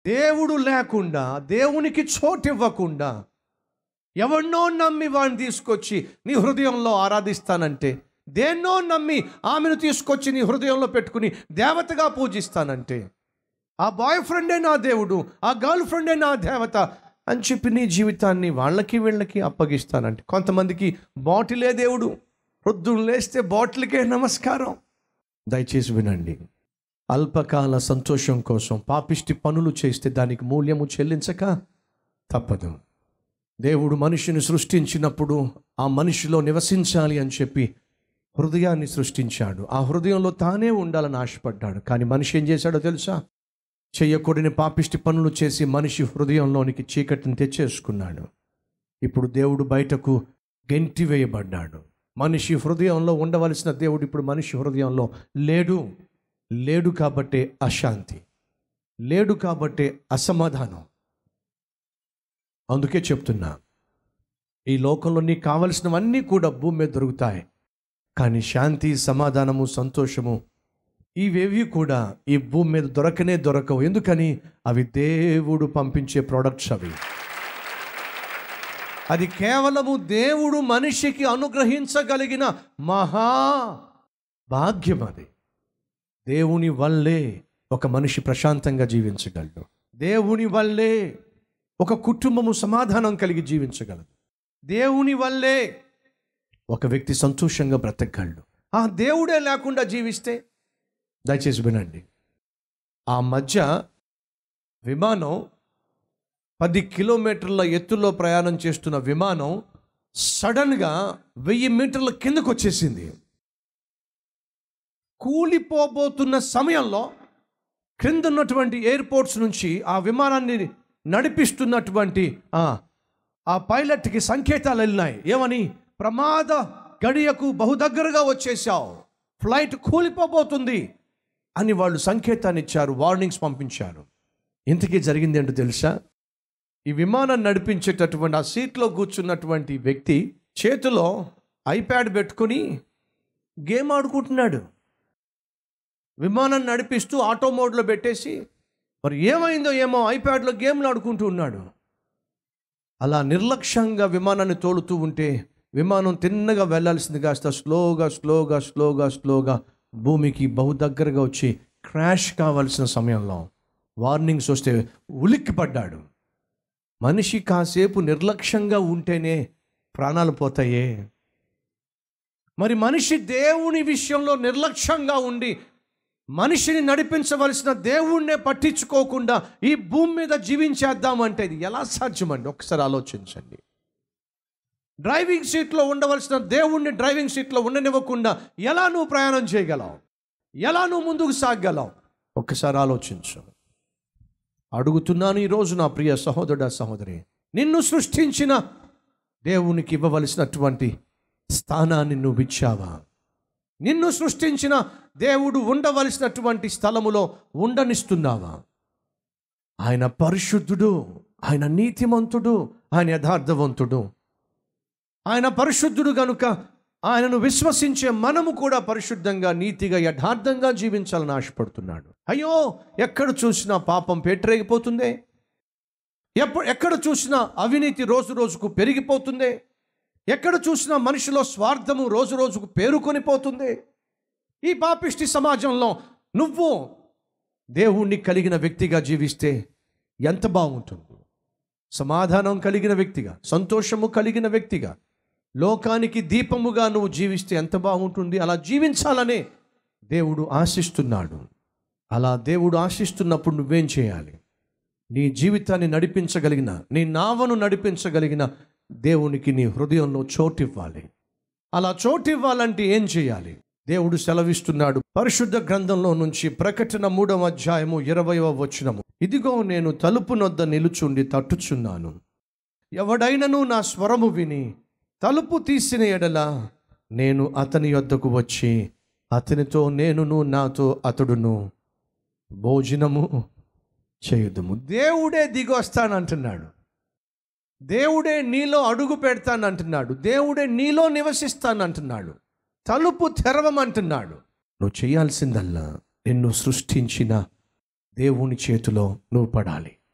దేవుడు లేకుండా దేవునికి చోటు ఇవ్వకుండా ఎవరినో నమ్మి వాడిని తీసుకొచ్చి నీ హృదయంలో ఆరాధిస్తానంటే దేన్నో నమ్మి ఆమెను తీసుకొచ్చి నీ హృదయంలో పెట్టుకుని దేవతగా పూజిస్తానంటే ఆ బాయ్ ఫ్రెండే నా దేవుడు ఆ గర్ల్ ఫ్రెండే నా దేవత అని చెప్పి నీ జీవితాన్ని వాళ్ళకి వీళ్ళకి అప్పగిస్తానంటే కొంతమందికి బాటిలే దేవుడు పొద్దున్న లేస్తే బాటిల్కే నమస్కారం దయచేసి వినండి అల్పకాల సంతోషం కోసం పాపిష్టి పనులు చేస్తే దానికి మూల్యము చెల్లించక తప్పదు దేవుడు మనిషిని సృష్టించినప్పుడు ఆ మనిషిలో నివసించాలి అని చెప్పి హృదయాన్ని సృష్టించాడు ఆ హృదయంలో తానే ఉండాలని ఆశపడ్డాడు కానీ మనిషి ఏం చేశాడో తెలుసా చెయ్యకూడని పాపిష్టి పనులు చేసి మనిషి హృదయంలోనికి చీకటిని తెచ్చేసుకున్నాడు ఇప్పుడు దేవుడు బయటకు గెంటి వేయబడ్డాడు మనిషి హృదయంలో ఉండవలసిన దేవుడు ఇప్పుడు మనిషి హృదయంలో లేడు లేడు కాబట్టే అశాంతి లేడు కాబట్టే అసమాధానం అందుకే చెప్తున్నా ఈ లోకంలో నీకు కావలసినవన్నీ కూడా భూమి మీద దొరుకుతాయి కానీ శాంతి సమాధానము సంతోషము ఇవేవి కూడా ఈ భూమి మీద దొరకనే దొరకవు ఎందుకని అవి దేవుడు పంపించే ప్రోడక్ట్స్ అవి అది కేవలము దేవుడు మనిషికి అనుగ్రహించగలిగిన మహా భాగ్యం అది దేవుని వల్లే ఒక మనిషి ప్రశాంతంగా జీవించగలడు దేవుని వల్లే ఒక కుటుంబము సమాధానం కలిగి జీవించగలదు దేవుని వల్లే ఒక వ్యక్తి సంతోషంగా బ్రతకగలడు ఆ దేవుడే లేకుండా జీవిస్తే దయచేసి వినండి ఆ మధ్య విమానం పది కిలోమీటర్ల ఎత్తులో ప్రయాణం చేస్తున్న విమానం సడన్గా వెయ్యి మీటర్ల కిందకు వచ్చేసింది కూలిపోబోతున్న సమయంలో క్రింద ఉన్నటువంటి ఎయిర్పోర్ట్స్ నుంచి ఆ విమానాన్ని నడిపిస్తున్నటువంటి ఆ, ఆ పైలట్కి సంకేతాలు వెళ్ళినాయి ఏమని ప్రమాద గడియకు బహుదగ్గరగా వచ్చేసావు ఫ్లైట్ కూలిపోబోతుంది అని వాళ్ళు సంకేతాన్ని ఇచ్చారు వార్నింగ్స్ పంపించారు ఇంతకీ జరిగింది ఏంటో తెలుసా ఈ విమానం నడిపించేటటువంటి ఆ సీట్లో కూర్చున్నటువంటి వ్యక్తి చేతిలో ఐప్యాడ్ పెట్టుకొని గేమ్ ఆడుకుంటున్నాడు విమానం నడిపిస్తూ ఆటో మోడ్లో పెట్టేసి మరి ఏమైందో ఏమో ఐప్యాడ్లో గేమ్లు ఆడుకుంటూ ఉన్నాడు అలా నిర్లక్ష్యంగా విమానాన్ని తోలుతూ ఉంటే విమానం తిన్నగా వెళ్ళాల్సింది కాస్త స్లోగా స్లోగా స్లోగా స్లోగా భూమికి బహు దగ్గరగా వచ్చి క్రాష్ కావాల్సిన సమయంలో వార్నింగ్స్ వస్తే ఉలిక్కి పడ్డాడు మనిషి కాసేపు నిర్లక్ష్యంగా ఉంటేనే ప్రాణాలు పోతాయే మరి మనిషి దేవుని విషయంలో నిర్లక్ష్యంగా ఉండి మనిషిని నడిపించవలసిన దేవుణ్ణే పట్టించుకోకుండా ఈ భూమి మీద జీవించేద్దామంటే ఇది ఎలా సాధ్యమండి ఒకసారి ఆలోచించండి డ్రైవింగ్ సీట్లో ఉండవలసిన దేవుణ్ణి డ్రైవింగ్ సీట్లో ఉండనివ్వకుండా ఎలా నువ్వు ప్రయాణం చేయగలవు ఎలా నువ్వు ముందుకు సాగగలవు ఒక్కసారి ఆలోచించు అడుగుతున్నాను ఈరోజు నా ప్రియ సహోదరుడ సహోదరి నిన్ను సృష్టించిన దేవునికి ఇవ్వవలసినటువంటి స్థానాన్ని నువ్వు ఇచ్చావా నిన్ను సృష్టించిన దేవుడు ఉండవలసినటువంటి స్థలములో ఉండనిస్తున్నావా ఆయన పరిశుద్ధుడు ఆయన నీతిమంతుడు ఆయన యథార్థవంతుడు ఆయన పరిశుద్ధుడు గనుక ఆయనను విశ్వసించే మనము కూడా పరిశుద్ధంగా నీతిగా యథార్థంగా జీవించాలని ఆశపడుతున్నాడు అయ్యో ఎక్కడ చూసినా పాపం పేటరేగిపోతుందే ఎప్పుడు ఎక్కడ చూసినా అవినీతి రోజు రోజుకు పెరిగిపోతుందే ఎక్కడ చూసినా మనిషిలో స్వార్థము రోజు రోజుకు పేరుకొని పోతుంది ఈ పాపిష్టి సమాజంలో నువ్వు దేవుణ్ణి కలిగిన వ్యక్తిగా జీవిస్తే ఎంత బాగుంటుంది సమాధానం కలిగిన వ్యక్తిగా సంతోషము కలిగిన వ్యక్తిగా లోకానికి దీపముగా నువ్వు జీవిస్తే ఎంత బాగుంటుంది అలా జీవించాలనే దేవుడు ఆశిస్తున్నాడు అలా దేవుడు ఆశిస్తున్నప్పుడు నువ్వేం చేయాలి నీ జీవితాన్ని నడిపించగలిగిన నీ నావను నడిపించగలిగిన దేవునికి నీ హృదయంలో చోటివ్వాలి అలా చోటివ్వాలంటే ఏం చేయాలి దేవుడు సెలవిస్తున్నాడు పరిశుద్ధ గ్రంథంలో నుంచి ప్రకటన మూడవ అధ్యాయము ఇరవయవ వచనము ఇదిగో నేను తలుపు నొద్ద నిలుచుండి తట్టుచున్నాను ఎవడైనను నా స్వరము విని తలుపు తీసిన ఎడల నేను అతని యొద్దకు వచ్చి అతనితో నేనును నాతో అతడును భోజనము చేయుదుము దేవుడే దిగి వస్తానంటున్నాడు దేవుడే నీలో అడుగు పెడతానంటున్నాడు దేవుడే నీలో నివసిస్తానంటున్నాడు తలుపు తెరవమంటున్నాడు నువ్వు చేయాల్సిందల్లా నిన్ను సృష్టించిన దేవుని చేతిలో నువ్వు పడాలి